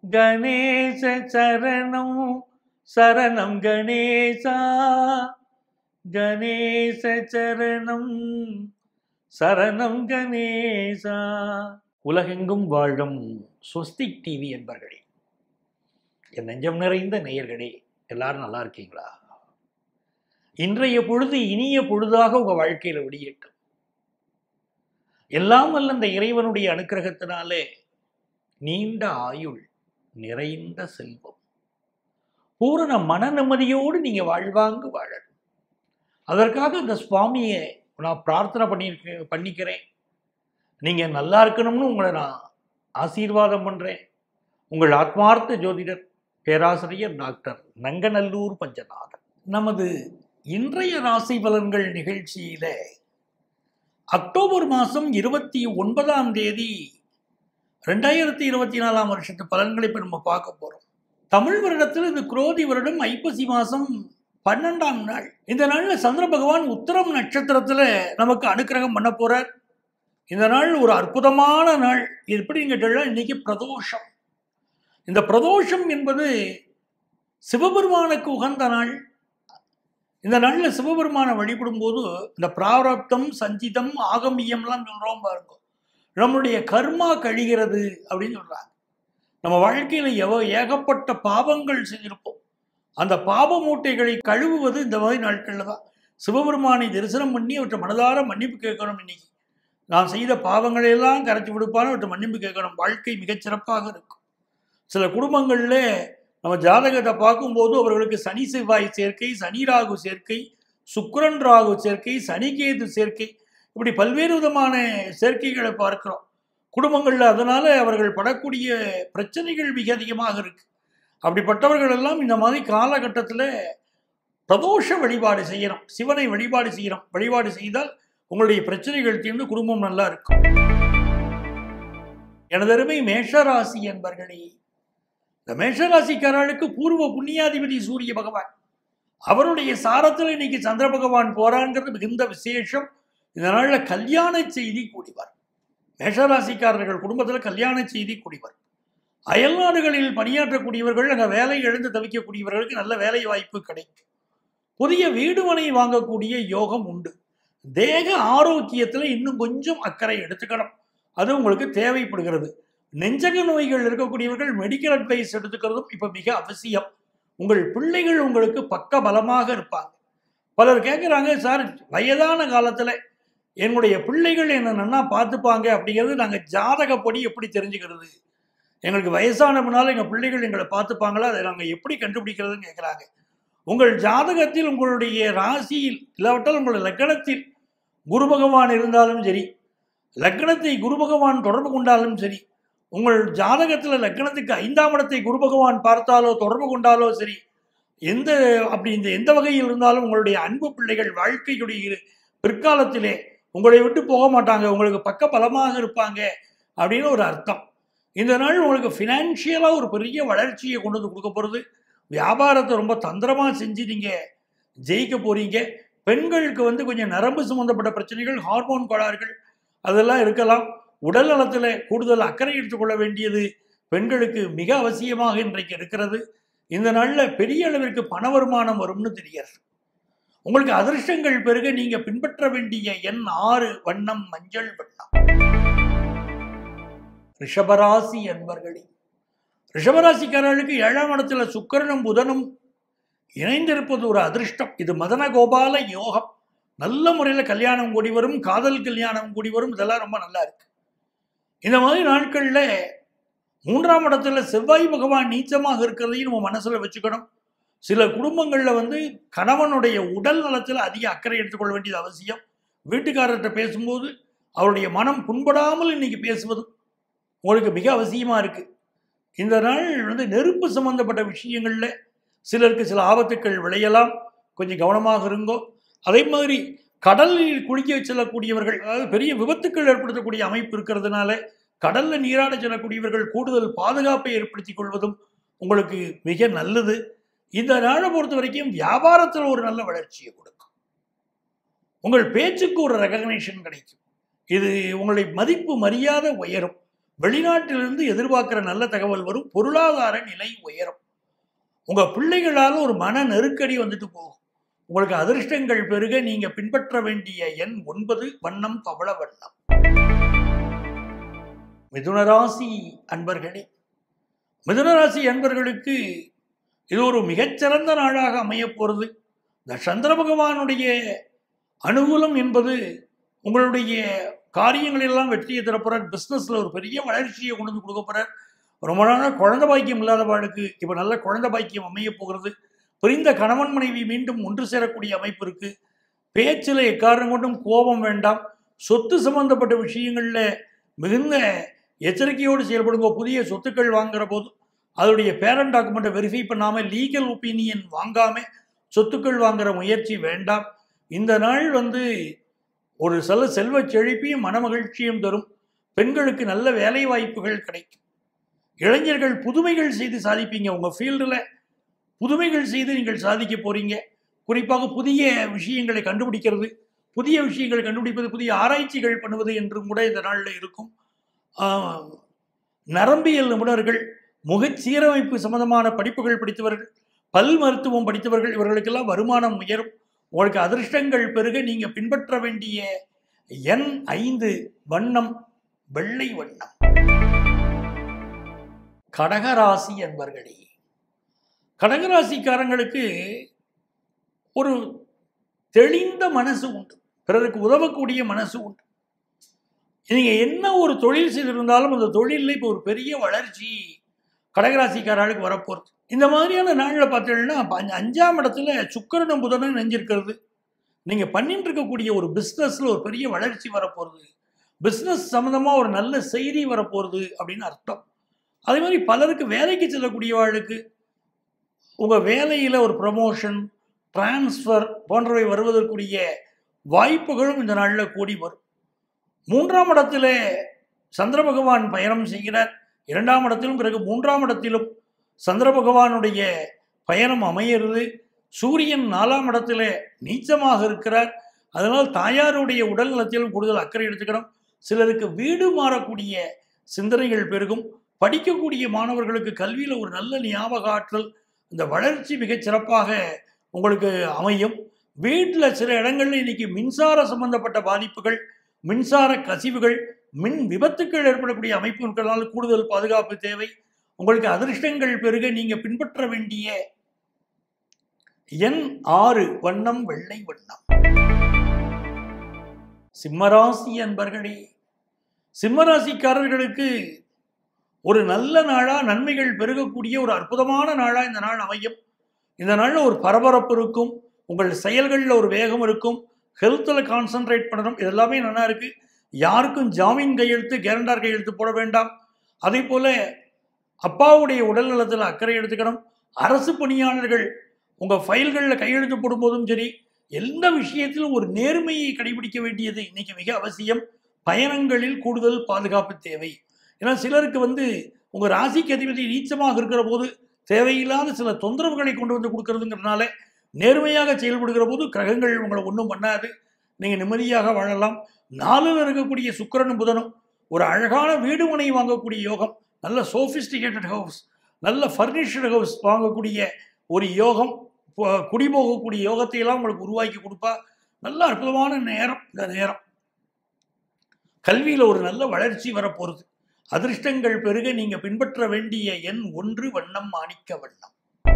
கணேச சரணம் சரணம் கணேசா கணேச சரணம் சரணம் கணேசா உலகெங்கும் வாழும் ஸ்வஸ்திக் டிவி என்பர்களே என் நெஞ்சம் நிறைந்த நேயர்களே எல்லாரும் நல்லா இருக்கீங்களா இன்றைய பொழுது இனிய பொழுதாக உங்க வாழ்க்கையில விடியட்டும் எல்லாம் வல்ல இந்த இறைவனுடைய அனுக்கிரகத்தினாலே நீண்ட ஆயுள் நிறைந்த செல்வம் பூரண மன நிம்மதியோடு நீங்க வாழ்வாங்கு வாழணும் அதற்காக இந்த சுவாமியை நான் பிரார்த்தனை பண்ணியிருக்க பண்ணிக்கிறேன் நீங்க நல்லா இருக்கணும்னு உங்களை நான் ஆசீர்வாதம் பண்றேன் உங்கள் ஆத்மார்த்த ஜோதிடர் பேராசிரியர் டாக்டர் நங்கநல்லூர் பஞ்சநாதன் நமது இன்றைய ராசி பலன்கள் நிகழ்ச்சியில அக்டோபர் மாதம் இருபத்தி ஒன்பதாம் தேதி ரெண்டாயிரத்தி இருபத்தி நாலாம் வருஷத்து பலன்களை இப்போ நம்ம பார்க்க போறோம் தமிழ் வருடத்தில் இது குரோதி வருடம் ஐப்பசி மாதம் பன்னெண்டாம் நாள் இந்த நாள்ல சந்திர பகவான் உத்தரம் நட்சத்திரத்துல நமக்கு அனுக்கிரகம் பண்ண போறார் இந்த நாள் ஒரு அற்புதமான நாள் இது எப்படின்னு கேட்டா இன்னைக்கு பிரதோஷம் இந்த பிரதோஷம் என்பது சிவபெருமானுக்கு உகந்த நாள் இந்த நாளில் சிவபெருமானை வழிபடும் போது இந்த பிராரப்தம் சஞ்சிதம் ஆகமியம்லாம் சொல்றோம் பாருங்க நம்மளுடைய கர்மா கழிகிறது அப்படின்னு சொல்றாங்க நம்ம வாழ்க்கையில எவ ஏகப்பட்ட பாவங்கள் செஞ்சிருப்போம் அந்த பாவ மூட்டைகளை கழுவுவது இந்த மாதிரி நாட்களில் தான் சிவபெருமானை தரிசனம் பண்ணி அவற்றை மனதார மன்னிப்பு கேட்கணும் இன்னைக்கு நான் செய்த பாவங்களை எல்லாம் கரைச்சி விடுப்பான அவற்றை மன்னிப்பு கேட்கணும் வாழ்க்கை மிகச்சிறப்பாக இருக்கும் சில குடும்பங்களில் நம்ம ஜாதகத்தை பார்க்கும்போது அவர்களுக்கு சனி செவ்வாய் சேர்க்கை சனி ராகு சேர்க்கை சுக்கிரன் ராகு சேர்க்கை சனிகேது சேர்க்கை இப்படி பல்வேறு விதமான சேர்க்கைகளை பார்க்கிறோம் குடும்பங்களில் அதனால அவர்கள் படக்கூடிய பிரச்சனைகள் மிக அதிகமாக இருக்கு அப்படிப்பட்டவர்கள் எல்லாம் இந்த மாதிரி காலகட்டத்தில் பிரதோஷ வழிபாடு செய்யணும் சிவனை வழிபாடு செய்யணும் வழிபாடு செய்தால் உங்களுடைய பிரச்சனைகள் தீர்ந்து குடும்பம் நல்லா இருக்கும் எனதருமை மேஷராசி என்பர்களே இந்த மேஷராசிக்காரர்களுக்கு பூர்வ புண்ணியாதிபதி சூரிய பகவான் அவருடைய சாரத்தில் இன்னைக்கு சந்திர பகவான் போறாங்கிறது மிகுந்த விசேஷம் இந்த நாளில் கல்யாண செய்தி கூடிவார் மேஷராசிக்காரர்கள் குடும்பத்தில் கல்யாண செய்தி கூடிவார் அயல்நாடுகளில் பணியாற்றக்கூடியவர்கள் அங்கே வேலை எழுந்து தவிக்கக்கூடியவர்களுக்கு நல்ல வேலை வாய்ப்பு கிடைக்கும் புதிய வீடுமனை வாங்கக்கூடிய யோகம் உண்டு தேக ஆரோக்கியத்தில் இன்னும் கொஞ்சம் அக்கறை எடுத்துக்கணும் அது உங்களுக்கு தேவைப்படுகிறது நெஞ்சக நோய்கள் இருக்கக்கூடியவர்கள் மெடிக்கல் அட்வைஸ் எடுத்துக்கிறதும் இப்போ மிக அவசியம் உங்கள் பிள்ளைகள் உங்களுக்கு பக்க பலமாக இருப்பாங்க பலர் கேட்குறாங்க சார் வயதான காலத்தில் என்னுடைய பிள்ளைகள் என்னை நன்னா பார்த்துப்பாங்க அப்படிங்கிறது நாங்கள் ஜாதகப்படி எப்படி தெரிஞ்சுக்கிறது எங்களுக்கு வயசான முன்னால் எங்கள் பிள்ளைகள் எங்களை பார்த்துப்பாங்களா அதை நாங்கள் எப்படி கண்டுபிடிக்கிறதுன்னு கேட்குறாங்க உங்கள் ஜாதகத்தில் உங்களுடைய ராசியில் இல்லாவிட்டால் உங்களுடைய லக்கணத்தில் குரு பகவான் இருந்தாலும் சரி லக்கணத்தை குரு பகவான் தொடர்பு கொண்டாலும் சரி உங்கள் ஜாதகத்தில் லக்கணத்துக்கு ஐந்தாம் இடத்தை குரு பகவான் பார்த்தாலோ தொடர்பு கொண்டாலோ சரி எந்த அப்படி இந்த எந்த வகையில் இருந்தாலும் உங்களுடைய அன்பு பிள்ளைகள் வாழ்க்கையுடைய பிற்காலத்திலே உங்களை விட்டு போக மாட்டாங்க உங்களுக்கு பக்க பலமாக இருப்பாங்க அப்படின்னு ஒரு அர்த்தம் இந்த நாள் உங்களுக்கு ஃபினான்ஷியலாக ஒரு பெரிய வளர்ச்சியை கொண்டு வந்து கொடுக்க போகிறது வியாபாரத்தை ரொம்ப தந்திரமாக செஞ்சு நீங்கள் ஜெயிக்க போகிறீங்க பெண்களுக்கு வந்து கொஞ்சம் நரம்பு சம்மந்தப்பட்ட பிரச்சனைகள் ஹார்மோன் கோளாறுகள் அதெல்லாம் இருக்கலாம் உடல் நலத்தில் கூடுதல் அக்கறை எடுத்துக்கொள்ள வேண்டியது பெண்களுக்கு மிக அவசியமாக இன்றைக்கு இருக்கிறது இந்த நாளில் பெரிய அளவிற்கு பண வருமானம் வரும்னு தெரியாது உங்களுக்கு அதிர்ஷ்டங்கள் பெருக நீங்க பின்பற்ற வேண்டிய எண் ஆறு வண்ணம் மஞ்சள் வண்ணம் ரிஷபராசி என்பர்களே ரிஷபராசிக்காரர்களுக்கு ஏழாம் இடத்துல சுக்கரனும் புதனும் இணைந்திருப்பது ஒரு அதிர்ஷ்டம் இது மதன கோபால யோகம் நல்ல முறையில் கல்யாணம் கூடி வரும் காதல் கல்யாணம் கூடி வரும் இதெல்லாம் ரொம்ப நல்லா இருக்கு இந்த மாதிரி நாட்களில் மூன்றாம் இடத்துல செவ்வாய் பகவான் நீச்சமாக இருக்கிறதையும் நம்ம மனசில் வச்சுக்கணும் சில குடும்பங்களில் வந்து கணவனுடைய உடல் நலத்தில் அதிக அக்கறை எடுத்துக்கொள்ள வேண்டியது அவசியம் வீட்டுக்காரர்கிட்ட பேசும்போது அவருடைய மனம் புண்படாமல் இன்னைக்கு பேசுவது உங்களுக்கு மிக அவசியமாக இருக்குது இந்த நாள் வந்து நெருப்பு சம்பந்தப்பட்ட விஷயங்களில் சிலருக்கு சில ஆபத்துக்கள் விளையலாம் கொஞ்சம் கவனமாக இருங்கோ அதே மாதிரி கடலில் குளிக்க செல்லக்கூடியவர்கள் அதாவது பெரிய விபத்துக்கள் ஏற்படுத்தக்கூடிய அமைப்பு இருக்கிறதுனால கடல்ல நீராட செல்லக்கூடியவர்கள் கூடுதல் பாதுகாப்பை ஏற்படுத்திக் கொள்வதும் உங்களுக்கு மிக நல்லது இந்த நாளை பொறுத்த வரைக்கும் வியாபாரத்தில் ஒரு நல்ல வளர்ச்சியை கொடுக்கும் உங்கள் பேச்சுக்கு ஒரு ரெகக்னேஷன் கிடைக்கும் இது உங்களுடைய மதிப்பு மரியாதை உயரும் வெளிநாட்டிலிருந்து எதிர்பார்க்கிற நல்ல தகவல் வரும் பொருளாதார நிலை உயரும் உங்க பிள்ளைகளால ஒரு மன நெருக்கடி வந்துட்டு போகும் உங்களுக்கு அதிர்ஷ்டங்கள் பெருக நீங்க பின்பற்ற வேண்டிய எண் ஒன்பது வண்ணம் பவள வண்ணம் மிதுனராசி அன்பர்களே மிதுனராசி அன்பர்களுக்கு இது ஒரு மிகச்சிறந்த நாளாக அமையப் போகிறது இந்த சந்திர பகவானுடைய அனுகூலம் என்பது உங்களுடைய காரியங்களெல்லாம் வெற்றியை தரப்போறார் பிஸ்னஸில் ஒரு பெரிய வளர்ச்சியை கொண்டு வந்து கொடுக்க போறார் ரொம்ப நாளாக குழந்தை பாக்கியம் இல்லாதவாளுக்கு இப்போ நல்ல குழந்தை பாக்கியம் அமைய போகிறது பிரிந்த கணவன் மனைவி மீண்டும் ஒன்று சேரக்கூடிய அமைப்பு இருக்கு பேச்சில் எக்காரணம் கொண்டும் கோபம் வேண்டாம் சொத்து சம்பந்தப்பட்ட விஷயங்களில் மிகுந்த எச்சரிக்கையோடு செயல்படுங்க புதிய சொத்துக்கள் வாங்குற போது அதோடைய பேரண்ட் டாக்குமெண்ட்டை வெரிஃபை பண்ணாமல் லீகல் ஒப்பீனியன் வாங்காமல் சொத்துக்கள் வாங்குற முயற்சி வேண்டாம் இந்த நாள் வந்து ஒரு சில செல்வ செழிப்பையும் மனமகிழ்ச்சியும் தரும் பெண்களுக்கு நல்ல வேலை வாய்ப்புகள் கிடைக்கும் இளைஞர்கள் புதுமைகள் செய்து சாதிப்பீங்க உங்கள் ஃபீல்டில் புதுமைகள் செய்து நீங்கள் சாதிக்க போறீங்க குறிப்பாக புதிய விஷயங்களை கண்டுபிடிக்கிறது புதிய விஷயங்களை கண்டுபிடிப்பது புதிய ஆராய்ச்சிகள் பண்ணுவது என்றும் கூட இந்த நாளில் இருக்கும் ஆஹ், நரம்பியல் நிபுணர்கள் முகச்சீரமைப்பு சம்பந்தமான படிப்புகள் படித்தவர்கள் பல் மருத்துவம் படித்தவர்கள் இவர்களுக்கெல்லாம் வருமானம் உயரும் உங்களுக்கு அதிர்ஷ்டங்கள் பெருக நீங்க பின்பற்ற வேண்டிய எண் ஐந்து வண்ணம் வெள்ளை வண்ணம் கடகராசி என்பர்களே கடகராசிக்காரங்களுக்கு ஒரு தெளிந்த மனசு உண்டு பிறருக்கு உதவக்கூடிய மனசு உண்டு நீங்க என்ன ஒரு தொழில் செய்திருந்தாலும் அந்த தொழிலில் இப்போ ஒரு பெரிய வளர்ச்சி கடகராசிக்காரர்களுக்கு வரப்போகுது இந்த மாதிரியான நாளில் பார்த்தீங்கன்னா அப்ப அஞ்ச- அஞ்சாம் இடத்துல சுக்கிரனும் புதனும் நெஞ்சிருக்கிறது நீங்கள் பண்ணிட்டு இருக்கக்கூடிய ஒரு பிஸ்னஸில் ஒரு பெரிய வளர்ச்சி வரப்போகிறது பிஸ்னஸ் சம்மந்தமாக ஒரு நல்ல செய்தி வரப்போகிறது அப்படின்னு அர்த்தம் அதே மாதிரி பலருக்கு வேலைக்கு செல்லக்கூடியவாளுக்கு உங்கள் வேலையில் ஒரு ப்ரமோஷன் டிரான்ஸ்ஃபர் போன்றவை வருவதற்குரிய வாய்ப்புகளும் இந்த நாளில் கூடி வரும் மூன்றாம் இடத்துல சந்திர பகவான் பயணம் செய்கிறார் இரண்டாம் இடத்திலும் பிறகு மூன்றாம் இடத்திலும் சந்திர பகவானுடைய பயணம் அமையிறது சூரியன் நாலாம் இடத்துல நீச்சமாக இருக்கிறார் அதனால் தாயாருடைய உடல் நலத்திலும் கூடுதல் அக்கறை எடுத்துக்கணும் சிலருக்கு வீடு மாறக்கூடிய சிந்தனைகள் பெருகும் படிக்கக்கூடிய மாணவர்களுக்கு கல்வியில் ஒரு நல்ல ஞாபக ஆற்றல் இந்த வளர்ச்சி மிகச் சிறப்பாக உங்களுக்கு அமையும் வீட்டில் சில இடங்கள்ல இன்னைக்கு மின்சார சம்பந்தப்பட்ட பாதிப்புகள் மின்சார கசிவுகள் மின் விபத்துக்கள் ஏற்படக்கூடிய அமைப்புகளால் கூடுதல் பாதுகாப்பு தேவை உங்களுக்கு அதிர்ஷ்டங்கள் பெருக நீங்க பின்பற்ற வேண்டிய எண் ஆறு வண்ணம் வெள்ளை வண்ணம் சிம்மராசி அன்பர்களே சிம்மராசிக்காரர்களுக்கு ஒரு நல்ல நாளா நன்மைகள் பெருகக்கூடிய ஒரு அற்புதமான நாளா இந்த நாள் அமையும் இந்த நாள்ல ஒரு பரபரப்பு இருக்கும் உங்கள் செயல்களில் ஒரு வேகம் இருக்கும் ஹெல்த்தில் கான்சென்ட்ரேட் பண்ணணும் இது எல்லாமே நல்லா இருக்கு யாருக்கும் ஜாமீன் கையெழுத்து கேரண்டார் கையெழுத்து போட வேண்டாம் அதே போல அப்பாவுடைய உடல் நலத்தில் அக்கறை எடுத்துக்கணும் அரசு பணியாளர்கள் உங்கள் ஃபைல்களில் கையெழுத்து போடும்போதும் சரி எந்த விஷயத்திலும் ஒரு நேர்மையை கடைபிடிக்க வேண்டியது இன்னைக்கு மிக அவசியம் பயணங்களில் கூடுதல் பாதுகாப்பு தேவை ஏன்னா சிலருக்கு வந்து உங்கள் ராசிக்கு அதிபதி நீச்சமாக இருக்கிற போது தேவையில்லாத சில தொந்தரவுகளை கொண்டு வந்து கொடுக்கறதுங்கிறதுனால நேர்மையாக செயல்படுகிற போது கிரகங்கள் உங்களை ஒன்றும் பண்ணாது நீங்கள் நிம்மதியாக வாழலாம் நாளில் இருக்கக்கூடிய சுக்கிரனும் புதனும் ஒரு அழகான வீடு மனை வாங்கக்கூடிய யோகம் நல்ல சோஃபிஸ்டிகேட்டட் ஹவுஸ் நல்ல ஃபர்னிஷ்டு ஹவுஸ் வாங்கக்கூடிய ஒரு யோகம் போ- குடிபோகக்கூடிய யோகத்தை எல்லாம் உங்களுக்கு உருவாக்கி கொடுப்பா நல்ல அற்புதமான நேரம் இந்த நேரம் கல்வியில் ஒரு நல்ல வளர்ச்சி வரப்போகிறது அதிர்ஷ்டங்கள் பெருக நீங்க பின்பற்ற வேண்டிய எண் ஒன்று வண்ணம் மாணிக்க வண்ணம்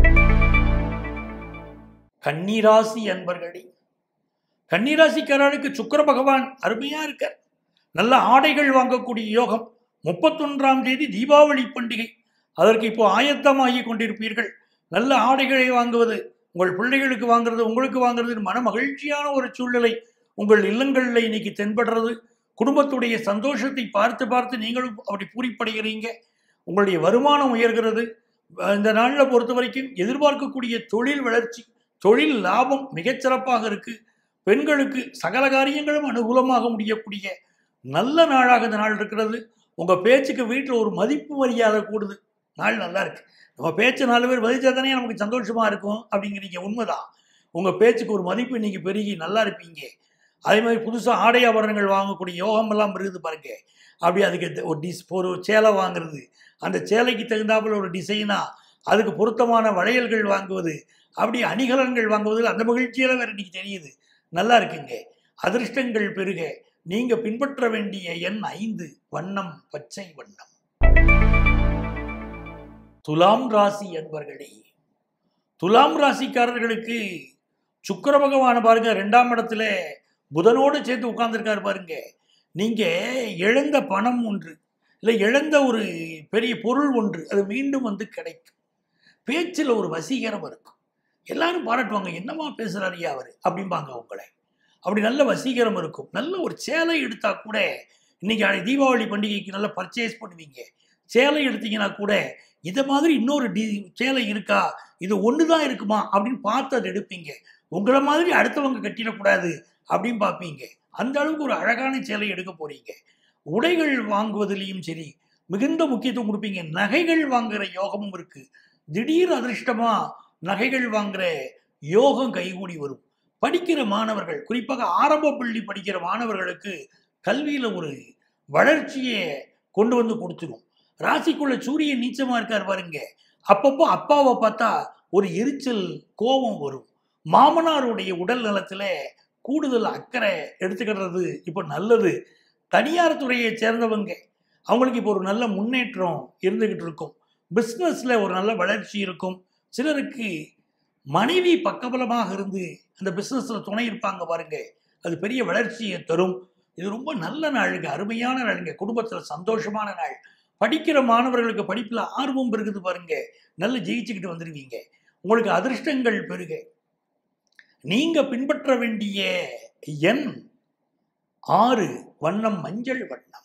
கன்னிராசி அன்பர்களே கன்னிராசிக்காரர்களுக்கு சுக்கிர பகவான் அருமையா இருக்கார் நல்ல ஆடைகள் வாங்கக்கூடிய யோகம் முப்பத்தொன்றாம் தேதி தீபாவளி பண்டிகை அதற்கு இப்போ ஆயத்தமாகி கொண்டிருப்பீர்கள் நல்ல ஆடைகளை வாங்குவது உங்கள் பிள்ளைகளுக்கு வாங்குறது உங்களுக்கு வாங்குறது மன மகிழ்ச்சியான ஒரு சூழ்நிலை உங்கள் இல்லங்களில் இன்னைக்கு தென்படுறது குடும்பத்துடைய சந்தோஷத்தை பார்த்து பார்த்து நீங்களும் அப்படி பூரிப்படைகிறீங்க உங்களுடைய வருமானம் உயர்கிறது அஹ் இந்த நாளில் பொறுத்த வரைக்கும் எதிர்பார்க்கக்கூடிய தொழில் வளர்ச்சி தொழில் லாபம் மிகச்சிறப்பாக இருக்கு பெண்களுக்கு சகல காரியங்களும் அனுகூலமாக முடியக்கூடிய நல்ல நாளாக இந்த நாள் இருக்கிறது உங்க பேச்சுக்கு வீட்டில் ஒரு மதிப்பு மரியாதை கூடுது நாள் நல்லா இருக்கு நம்ம பேச்சு நாலு பேர் மதிச்சா தானே நமக்கு சந்தோஷமா இருக்கும் அப்படிங்கிறீங்க உண்மைதான் உங்க பேச்சுக்கு ஒரு மதிப்பு இன்னைக்கு பெருகி நல்லா இருப்பீங்க அதே மாதிரி புதுசாக ஆடை ஆபரணங்கள் வாங்கக்கூடிய யோகம் எல்லாம் இருக்குது பாருங்க அப்படி அதுக்கு த- ஒரு டிஸ் ஒரு சேலை வாங்குறது அந்த சேலைக்கு தகுந்தாப்புல ஒரு டிசைனா அதுக்கு பொருத்தமான வளையல்கள் வாங்குவது அப்படி அணிகலன்கள் வாங்குவதில் அந்த மகிழ்ச்சியெல்லாம் வேற இன்னைக்கு தெரியுது நல்லா இருக்குங்க அதிர்ஷ்டங்கள் பெருக நீங்க பின்பற்ற வேண்டிய எண் ஐந்து வண்ணம் பச்சை வண்ணம் துலாம் ராசி அன்பர்களே துலாம் ராசிக்காரர்களுக்கு சுக்கிர பகவான பாருங்க ரெண்டாம் இடத்துல புதனோடு சேர்த்து உட்கார்ந்துருக்காரு பாருங்க நீங்க இழந்த பணம் ஒன்று இல்லை இழந்த ஒரு பெரிய பொருள் ஒன்று அது மீண்டும் வந்து கிடைக்கும் பேச்சில் ஒரு வசீகரம் இருக்கும் எல்லாரும் பாராட்டுவாங்க என்னமா பேசுறாரு ஐயா அவர் அப்படிம்பாங்க உங்களை அப்படி நல்ல வசீகரம் இருக்கும் நல்ல ஒரு சேலை எடுத்தா கூட இன்னைக்கு அன்னைக்கு தீபாவளி பண்டிகைக்கு நல்லா பர்ச்சேஸ் பண்ணுவீங்க சேலை எடுத்தீங்கன்னா கூட இதை மாதிரி இன்னொரு டி சேலை இருக்கா இது ஒன்று தான் இருக்குமா அப்படின்னு பார்த்து அதை எடுப்பீங்க உங்களை மாதிரி அடுத்தவங்க கட்டிடக்கூடாது அப்படின்னு பார்ப்பீங்க அந்த அளவுக்கு ஒரு அழகான சேலை எடுக்க போறீங்க உடைகள் வாங்குவதிலையும் சரி மிகுந்த முக்கியத்துவம் கொடுப்பீங்க நகைகள் வாங்குற யோகமும் இருக்கு திடீர் அதிர்ஷ்டமா நகைகள் வாங்குற யோகம் கைகூடி வரும் படிக்கிற மாணவர்கள் குறிப்பாக ஆரம்ப பள்ளி படிக்கிற மாணவர்களுக்கு கல்வியில ஒரு வளர்ச்சியை கொண்டு வந்து கொடுத்துரும் ராசிக்குள்ள சூரியன் நீச்சமா இருக்கார் பாருங்க அப்பப்போ அப்பாவை பார்த்தா ஒரு எரிச்சல் கோபம் வரும் மாமனாருடைய உடல் நலத்துல கூடுதல் அக்கறை எடுத்துக்கிறது இப்போ நல்லது தனியார் துறையை சேர்ந்தவங்க அவங்களுக்கு இப்போ ஒரு நல்ல முன்னேற்றம் இருந்துகிட்டு இருக்கும் பிஸ்னஸ்ல ஒரு நல்ல வளர்ச்சி இருக்கும் சிலருக்கு மனைவி பக்கபலமாக இருந்து அந்த பிஸ்னஸ்ல துணை இருப்பாங்க பாருங்க அது பெரிய வளர்ச்சியை தரும் இது ரொம்ப நல்ல நாளுங்க அருமையான நாளுங்க குடும்பத்துல சந்தோஷமான நாள் படிக்கிற மாணவர்களுக்கு படிப்புல ஆர்வம் இருக்குது பாருங்க நல்ல ஜெயிச்சுக்கிட்டு வந்துருவீங்க உங்களுக்கு அதிர்ஷ்டங்கள் பெருக நீங்க பின்பற்ற வேண்டிய எண் ஆறு வண்ணம் மஞ்சள் வண்ணம்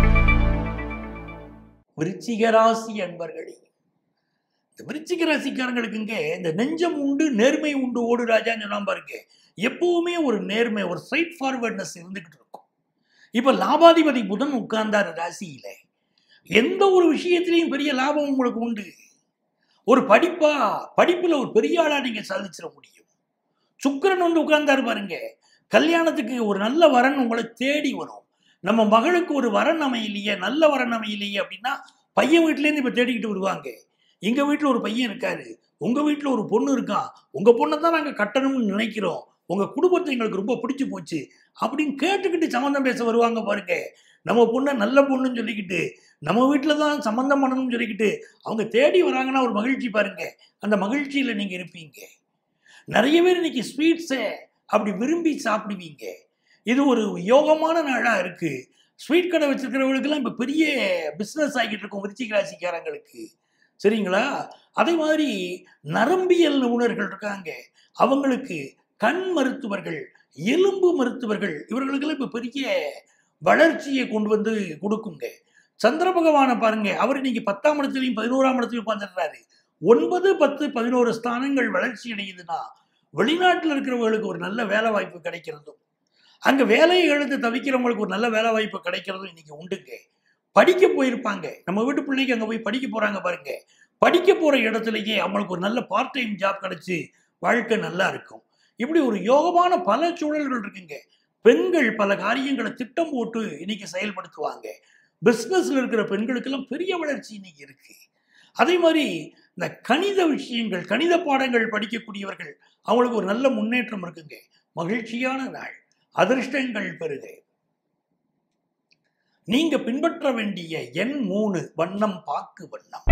விருச்சிக ராசி அன்பர்களே இந்த விருச்சிக ராசிக்காரங்களுக்குங்க இந்த நெஞ்சம் உண்டு நேர்மை உண்டு ஓடு ராஜான்னு சொன்னா பாருங்க எப்பவுமே ஒரு நேர்மை ஒரு ஸ்ட்ரைட் ஃபார்வர்ட்னஸ் இருந்துகிட்டு இருக்கும் இப்ப லாபாதிபதி புதன் உட்கார்ந்தார் ராசியில எந்த ஒரு விஷயத்திலையும் பெரிய லாபம் உங்களுக்கு உண்டு ஒரு படிப்பா படிப்புல ஒரு பெரிய ஆளா நீங்க சாதிச்சிட முடியும் சுக்கிரன் வந்து உட்கார்ந்தாரு பாருங்க கல்யாணத்துக்கு ஒரு நல்ல வரன் உங்களை தேடி வரும் நம்ம மகளுக்கு ஒரு வரன் அமையலையே நல்ல வரன் அமையலையே அப்படின்னா பையன் வீட்டிலேருந்து இப்போ தேடிக்கிட்டு வருவாங்க எங்க வீட்டில் ஒரு பையன் இருக்காரு உங்க வீட்டில் ஒரு பொண்ணு இருக்கான் உங்க பொண்ணை தான் நாங்கள் கட்டணும்னு நினைக்கிறோம் உங்க குடும்பத்தை எங்களுக்கு ரொம்ப பிடிச்சு போச்சு அப்படின்னு கேட்டுக்கிட்டு சம்மந்தம் பேச வருவாங்க பாருங்க நம்ம பொண்ணை நல்ல பொண்ணுன்னு சொல்லிக்கிட்டு நம்ம வீட்டில் தான் சம்மந்தம் பண்ணணும்னு சொல்லிக்கிட்டு அவங்க தேடி வராங்கன்னா ஒரு மகிழ்ச்சி பாருங்க அந்த மகிழ்ச்சியில் நீங்க இருப்பீங்க நிறைய பேர் இன்னைக்கு ஸ்வீட்ஸை அப்படி விரும்பி சாப்பிடுவீங்க இது ஒரு யோகமான நாளா இருக்கு ஸ்வீட் கடை வச்சிருக்கிறவங்களுக்கெல்லாம் இப்போ பெரிய பிஸ்னஸ் ஆகிட்டு இருக்கும் விருச்சிக ராசிக்காரங்களுக்கு சரிங்களா அதே மாதிரி நரம்பியல் நிபுணர்கள் இருக்காங்க அவங்களுக்கு கண் மருத்துவர்கள் எலும்பு மருத்துவர்கள் இவர்களுக்கெல்லாம் இப்போ பெரிய வளர்ச்சியை கொண்டு வந்து கொடுக்குங்க சந்திர பகவானை பாருங்க அவர் இன்னைக்கு பத்தாம் இடத்துலையும் பதினோராம் இடத்துலையும் உட்காந்துடுறாரு ஒன்பது பத்து பதினோரு ஸ்தானங்கள் வளர்ச்சி அடையுதுன்னா வெளிநாட்டில் இருக்கிறவங்களுக்கு ஒரு நல்ல வேலை வாய்ப்பு கிடைக்கிறதும் அங்கே வேலையை எழுந்து தவிக்கிறவங்களுக்கு ஒரு நல்ல வேலை வாய்ப்பு கிடைக்கிறதும் இன்னைக்கு உண்டுங்க படிக்க போயிருப்பாங்க நம்ம வீட்டு பிள்ளைக்கு அங்கே போய் படிக்க போறாங்க பாருங்க படிக்க போற இடத்துலயே அவங்களுக்கு ஒரு நல்ல பார்ட் டைம் ஜாப் கிடைச்சு வாழ்க்கை நல்லா இருக்கும் இப்படி ஒரு யோகமான பல சூழல்கள் இருக்குங்க பெண்கள் பல காரியங்களை திட்டம் போட்டு இன்னைக்கு செயல்படுத்துவாங்க பிஸ்னஸ்ல இருக்கிற பெண்களுக்கெல்லாம் பெரிய வளர்ச்சி இன்னைக்கு இருக்கு அதே மாதிரி இந்த கணித விஷயங்கள் கணித பாடங்கள் படிக்கக்கூடியவர்கள் அவங்களுக்கு ஒரு நல்ல முன்னேற்றம் இருக்குங்க மகிழ்ச்சியான நாள் அதிர்ஷ்டங்கள் பெருக நீங்க பின்பற்ற வேண்டிய எண் மூணு வண்ணம் பாக்கு வண்ணம்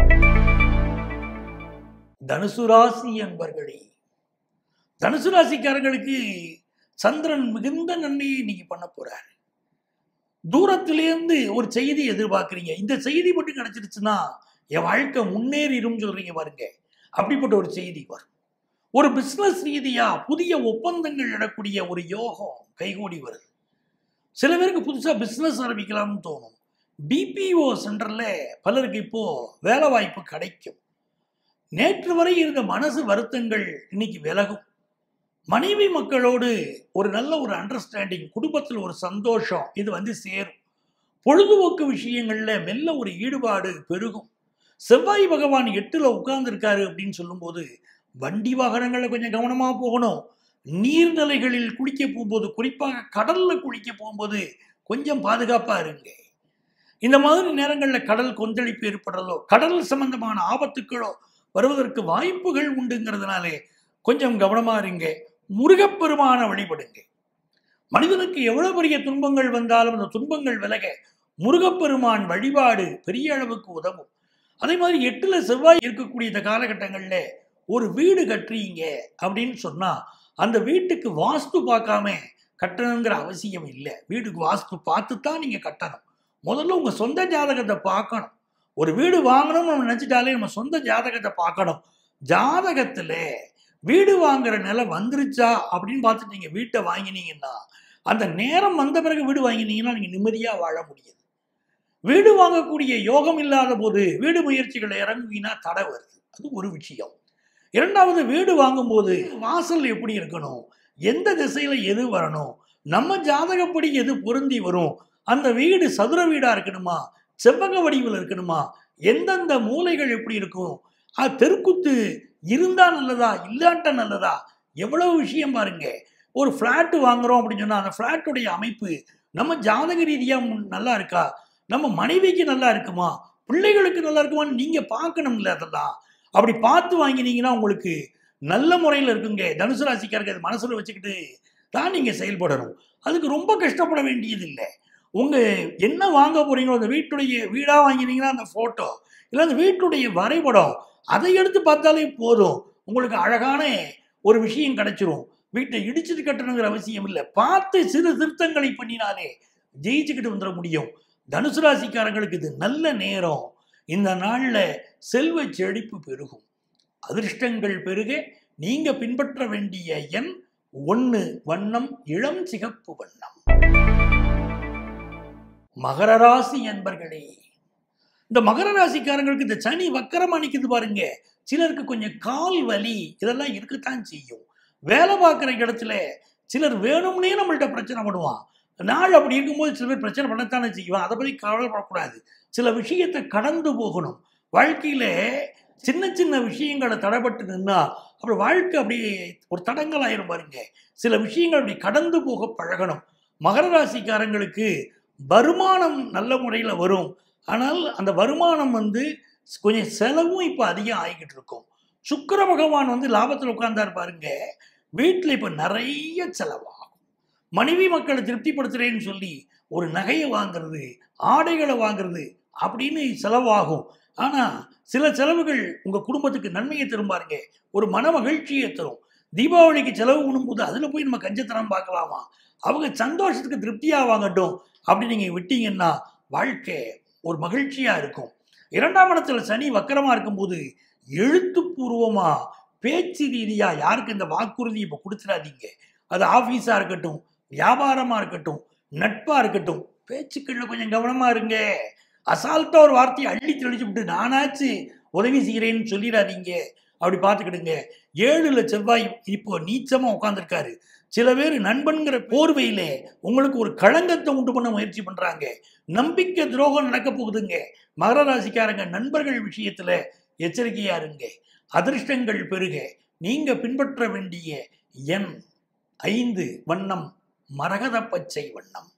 தனுசு ராசி என்பர்களே தனுசு ராசிக்காரங்களுக்கு சந்திரன் மிகுந்த நன்மையை இன்னைக்கு பண்ண போறாரு தூரத்திலேருந்து ஒரு செய்தி எதிர்பார்க்குறீங்க இந்த செய்தி மட்டும் கிடைச்சிருச்சுன்னா என் வாழ்க்கை முன்னேறிடும் சொல்றீங்க பாருங்க அப்படிப்பட்ட ஒரு செய்தி வரும் ஒரு பிசினஸ் ரீதியா புதிய ஒப்பந்தங்கள் இடக்கூடிய ஒரு யோகம் கைகூடி வருது சில பேருக்கு புதுசா பிசினஸ் ஆரம்பிக்கலாம்னு தோணும் பிபிஓ சென்டர்ல பலருக்கு இப்போ வேலை வாய்ப்பு கிடைக்கும் நேற்று வரை இருந்த மனசு வருத்தங்கள் இன்னைக்கு விலகும் மனைவி மக்களோடு ஒரு நல்ல ஒரு அண்டர்ஸ்டாண்டிங் குடும்பத்தில் ஒரு சந்தோஷம் இது வந்து சேரும் பொழுதுபோக்கு விஷயங்கள்ல மெல்ல ஒரு ஈடுபாடு பெருகும் செவ்வாய் பகவான் எட்டுல உட்கார்ந்துருக்காரு அப்படின்னு சொல்லும்போது வண்டி வாகனங்கள்ல கொஞ்சம் கவனமா போகணும் நீர்நிலைகளில் குளிக்க போகும்போது குறிப்பாக கடல்ல குளிக்க போகும்போது கொஞ்சம் பாதுகாப்பா இருங்க இந்த மாதிரி நேரங்களில் கடல் கொந்தளிப்பு ஏற்படுறதோ கடல் சம்பந்தமான ஆபத்துக்களோ வருவதற்கு வாய்ப்புகள் உண்டுங்கிறதுனாலே கொஞ்சம் கவனமா இருங்க முருகப்பெருமான வழிபடுங்க மனிதனுக்கு எவ்வளவு பெரிய துன்பங்கள் வந்தாலும் அந்த துன்பங்கள் விலக முருகப்பெருமான் வழிபாடு பெரிய அளவுக்கு உதவும் அதே மாதிரி எட்டுல செவ்வாய் இருக்கக்கூடிய இந்த காலகட்டங்களில் ஒரு வீடு கட்டுறீங்க அப்படின்னு சொன்னா அந்த வீட்டுக்கு வாஸ்து பார்க்காம கட்டணுங்கிற அவசியம் இல்லை வீட்டுக்கு வாஸ்து பார்த்து தான் நீங்க கட்டணும் முதல்ல உங்க சொந்த ஜாதகத்தை பார்க்கணும் ஒரு வீடு வாங்கணும்னு நம்ம நினைச்சிட்டாலே நம்ம சொந்த ஜாதகத்தை பார்க்கணும் ஜாதகத்துல வீடு வாங்குற நிலை வந்துருச்சா அப்படின்னு பார்த்துட்டு நீங்க வீட்டை வாங்கினீங்கன்னா அந்த நேரம் வந்த பிறகு வீடு வாங்கினீங்கன்னா நீங்க நிம்மதியா வாழ முடியாது வீடு வாங்கக்கூடிய யோகம் இல்லாத போது வீடு முயற்சிகளை இறங்குனா தடை வருது அது ஒரு விஷயம் இரண்டாவது வீடு வாங்கும்போது வாசல் எப்படி இருக்கணும் எந்த திசையில எது வரணும் நம்ம ஜாதகப்படி எது பொருந்தி வரும் அந்த வீடு சதுர வீடா இருக்கணுமா செவ்வக வடிவில் இருக்கணுமா எந்தெந்த மூலைகள் எப்படி இருக்கும் அது தெருக்குத்து இருந்தா நல்லதா இல்லாட்ட நல்லதா எவ்வளவு விஷயம் பாருங்க ஒரு ஃப்ளாட் வாங்குறோம் அப்படின்னு சொன்னா அந்த ஃப்ளாட்டுடைய அமைப்பு நம்ம ஜாதக ரீதியா முன் நல்லா இருக்கா நம்ம மனைவிக்கு நல்லா இருக்குமா பிள்ளைகளுக்கு நல்லா இருக்குமான்னு நீங்க பார்க்கணும்ல அதெல்லாம் அப்படி பார்த்து வாங்கினீங்கன்னா உங்களுக்கு நல்ல முறையில் இருக்குங்க தனுசு ராசிக்காரங்க அது மனசுல வச்சுக்கிட்டு தான் நீங்க செயல்படணும் அதுக்கு ரொம்ப கஷ்டப்பட வேண்டியது இல்லை உங்க என்ன வாங்க போறீங்களோ அந்த வீட்டுடைய வீடா வாங்கினீங்கன்னா அந்த போட்டோ இல்லை அந்த வீட்டுடைய வரைபடம் அதை எடுத்து பார்த்தாலே போதும் உங்களுக்கு அழகான ஒரு விஷயம் கிடைச்சிரும் வீட்டை இடிச்சிட்டு கட்டணுங்கிற அவசியம் இல்லை பார்த்து சிறு திருத்தங்களை பண்ணினாலே ஜெயிச்சுக்கிட்டு வந்துட முடியும் தனுசு ராசிக்காரங்களுக்கு இது நல்ல நேரம் இந்த நாள்ல செல்வ செழிப்பு பெருகும் அதிர்ஷ்டங்கள் பெருக நீங்க பின்பற்ற வேண்டிய எண் ஒன்று வண்ணம் இளம் சிகப்பு வண்ணம் மகர ராசி என்பர்களே இந்த மகர ராசிக்காரங்களுக்கு இந்த சனி வக்கரமா நிக்குது பாருங்க சிலருக்கு கொஞ்சம் கால் வலி இதெல்லாம் இருக்கத்தான் செய்யும் வேலை பார்க்குற இடத்துல சிலர் வேணும்னே நம்மள்ட்ட பிரச்சனை பண்ணுவான் நாள் அப்படி இருக்கும்போது சில பேர் பிரச்சனை பண்ணத்தானே செய்வான் அதை பற்றி கவலைப்படக்கூடாது சில விஷயத்தை கடந்து போகணும் வாழ்க்கையில சின்ன சின்ன விஷயங்களை தடைப்பட்டு நின்னா அப்புறம் வாழ்க்கை அப்படியே ஒரு தடங்கள் ஆயிரும் பாருங்க சில விஷயங்கள் அப்படி கடந்து போக பழகணும் மகர ராசிக்காரங்களுக்கு வருமானம் நல்ல முறையில் வரும் ஆனால் அந்த வருமானம் வந்து கொஞ்சம் செலவும் இப்போ அதிகம் ஆகிக்கிட்டு இருக்கும் சுக்கிர பகவான் வந்து லாபத்தில் உட்கார்ந்தார் பாருங்க வீட்டில் இப்போ நிறைய செலவாகும் மனைவி மக்களை திருப்திப்படுத்துறேன்னு சொல்லி ஒரு நகையை வாங்குறது ஆடைகளை வாங்குறது அப்படின்னு செலவாகும் ஆனால் சில செலவுகள் உங்கள் குடும்பத்துக்கு நன்மையை தரும் பாருங்க ஒரு மன மகிழ்ச்சியை தரும் தீபாவளிக்கு செலவு பண்ணும்போது அதில் போய் நம்ம கஞ்சத்தனம் பார்க்கலாமா அவங்க சந்தோஷத்துக்கு திருப்தியாக வாங்கட்டும் அப்படி நீங்கள் விட்டீங்கன்னா வாழ்க்கை ஒரு மகிழ்ச்சியாக இருக்கும் இரண்டாம் இடத்துல சனி வக்கரமாக இருக்கும்போது எழுத்துப்பூர்வமாக பேச்சு ரீதியாக யாருக்கு இந்த வாக்குறுதி இப்போ கொடுத்துடாதீங்க அது ஆஃபீஸாக இருக்கட்டும் வியாபாரமாக இருக்கட்டும் நட்பாக இருக்கட்டும் பேச்சுக்களில் கொஞ்சம் கவனமாக இருங்க அசால்ட்டாக ஒரு வார்த்தையை அள்ளி தெளிச்சு விட்டு நானாச்சு உதவி செய்கிறேன்னு சொல்லிடாதீங்க அப்படி பார்த்துக்கிடுங்க ஏழுல செவ்வாய் இப்போ நீச்சமாக உட்காந்துருக்காரு சில பேர் நண்பன்கிற போர்வையிலே உங்களுக்கு ஒரு களங்கத்தை உண்டு பண்ண முயற்சி பண்றாங்க நம்பிக்கை துரோகம் நடக்க போகுதுங்க மகர ராசிக்காரங்க நண்பர்கள் விஷயத்துல எச்சரிக்கையா இருங்க அதிர்ஷ்டங்கள் பெருக நீங்க பின்பற்ற வேண்டிய எண் ஐந்து வண்ணம் மரகத பச்சை வண்ணம்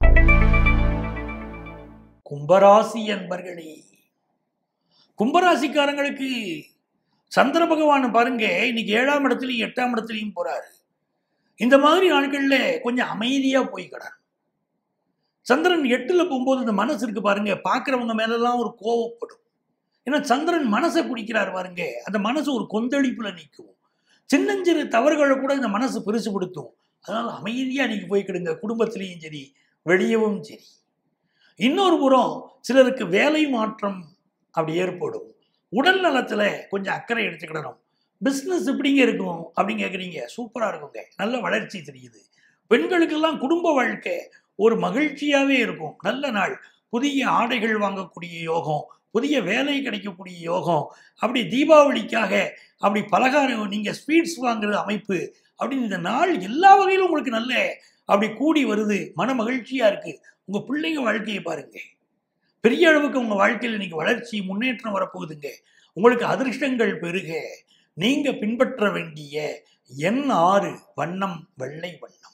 கும்பராசி என்பர்களே கும்பராசிக்காரங்களுக்கு சந்திர பகவான் பாருங்க இன்னைக்கு ஏழாம் இடத்துலையும் எட்டாம் இடத்துலையும் போறாரு இந்த மாதிரி நாட்கள்ல கொஞ்சம் அமைதியா போய்க்கிடணும் சந்திரன் எட்டுல போகும்போது இந்த மனசு இருக்கு பாருங்க பார்க்குறவங்க மேலெல்லாம் ஒரு கோவப்படும் ஏன்னா சந்திரன் மனசை பிடிக்கிறார் பாருங்க அந்த மனசு ஒரு கொந்தளிப்புல நிற்கும் சின்னஞ்சிறு தவறுகளை கூட இந்த மனசு பெருசுபடுத்தும் அதனால அமைதியா நீங்க போய்க்கிடுங்க குடும்பத்திலையும் சரி வெளியவும் சரி இன்னொரு புறம் சிலருக்கு வேலை மாற்றம் அப்படி ஏற்படும் உடல் நலத்துல கொஞ்சம் அக்கறை எடுத்துக்கிடணும் பிஸ்னஸ் எப்படிங்க இருக்கும் அப்படின்னு கேட்குறீங்க சூப்பராக இருக்குங்க நல்ல வளர்ச்சி தெரியுது பெண்களுக்கெல்லாம் குடும்ப வாழ்க்கை ஒரு மகிழ்ச்சியாகவே இருக்கும் நல்ல நாள் புதிய ஆடைகள் வாங்கக்கூடிய யோகம் புதிய வேலை கிடைக்கக்கூடிய யோகம் அப்படி தீபாவளிக்காக அப்படி பலகாரம் நீங்கள் ஸ்வீட்ஸ் வாங்குற அமைப்பு அப்படின்னு இந்த நாள் எல்லா வகையிலும் உங்களுக்கு நல்ல அப்படி கூடி வருது மன மகிழ்ச்சியாக இருக்குது உங்கள் பிள்ளைங்க வாழ்க்கையை பாருங்க பெரிய அளவுக்கு உங்கள் வாழ்க்கையில் இன்னைக்கு வளர்ச்சி முன்னேற்றம் வரப்போகுதுங்க உங்களுக்கு அதிர்ஷ்டங்கள் பெருக நீங்க பின்பற்ற வேண்டிய எண் ஆறு வண்ணம் வெள்ளை வண்ணம்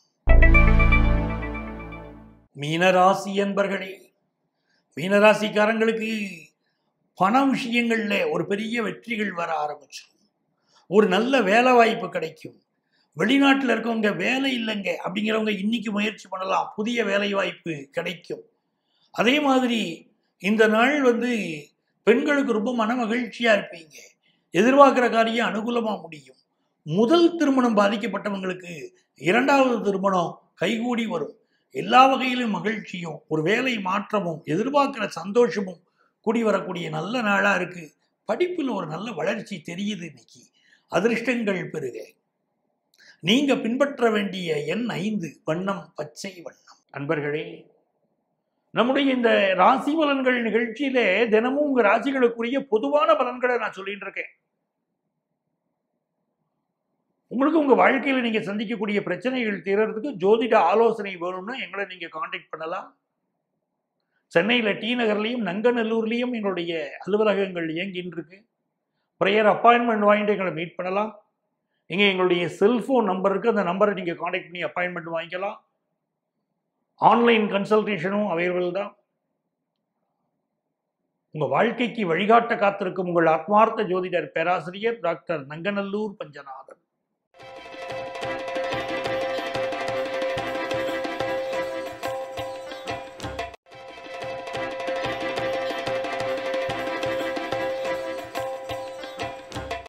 மீனராசி என்பர்களே மீனராசிக்காரங்களுக்கு பண விஷயங்கள்ல ஒரு பெரிய வெற்றிகள் வர ஆரம்பிச்சிடும் ஒரு நல்ல வேலை வாய்ப்பு கிடைக்கும் வெளிநாட்டில் இருக்கவங்க வேலை இல்லைங்க அப்படிங்கிறவங்க இன்னைக்கு முயற்சி பண்ணலாம் புதிய வேலை வாய்ப்பு கிடைக்கும் அதே மாதிரி இந்த நாள் வந்து பெண்களுக்கு ரொம்ப மன மகிழ்ச்சியா இருப்பீங்க எதிர்பார்க்குற காரியம் அனுகூலமா முடியும் முதல் திருமணம் பாதிக்கப்பட்டவங்களுக்கு இரண்டாவது திருமணம் கைகூடி வரும் எல்லா வகையிலும் மகிழ்ச்சியும் ஒரு வேலை மாற்றமும் எதிர்பார்க்கிற சந்தோஷமும் கூடி வரக்கூடிய நல்ல நாளா இருக்கு படிப்பில் ஒரு நல்ல வளர்ச்சி தெரியுது இன்னைக்கு அதிர்ஷ்டங்கள் பெருக நீங்க பின்பற்ற வேண்டிய எண் ஐந்து வண்ணம் பச்சை வண்ணம் அன்பர்களே நம்முடைய இந்த ராசி பலன்கள் நிகழ்ச்சியில தினமும் உங்க ராசிகளுக்குரிய பொதுவான பலன்களை நான் சொல்லிட்டு இருக்கேன் உங்களுக்கு உங்க வாழ்க்கையில நீங்க சந்திக்கக்கூடிய பிரச்சனைகள் தீர்றதுக்கு ஜோதிட ஆலோசனை வேணும்னா எங்களை நீங்க காண்டாக்ட் பண்ணலாம் சென்னையில டி நகர்லையும் நங்கநல்லூர்லையும் எங்களுடைய அலுவலகங்கள் இயங்கின்னு இருக்கு ப்ரேயர் அப்பாயின்மெண்ட் வாங்கிட்டு எங்களை மீட் பண்ணலாம் இங்க எங்களுடைய செல்போன் நம்பர் இருக்கு அந்த நம்பரை நீங்க காண்டாக்ட் பண்ணி அப்பாயின்மெண்ட் வாங்கிக்கலாம் ஆன்லைன் கன்சல்டேஷனும் அவைலபிள் தான் உங்க வாழ்க்கைக்கு வழிகாட்ட காத்திருக்கும் உங்கள் ஆத்மார்த்த ஜோதிடர் பேராசிரியர் டாக்டர் நங்கநல்லூர் பஞ்சநாதன்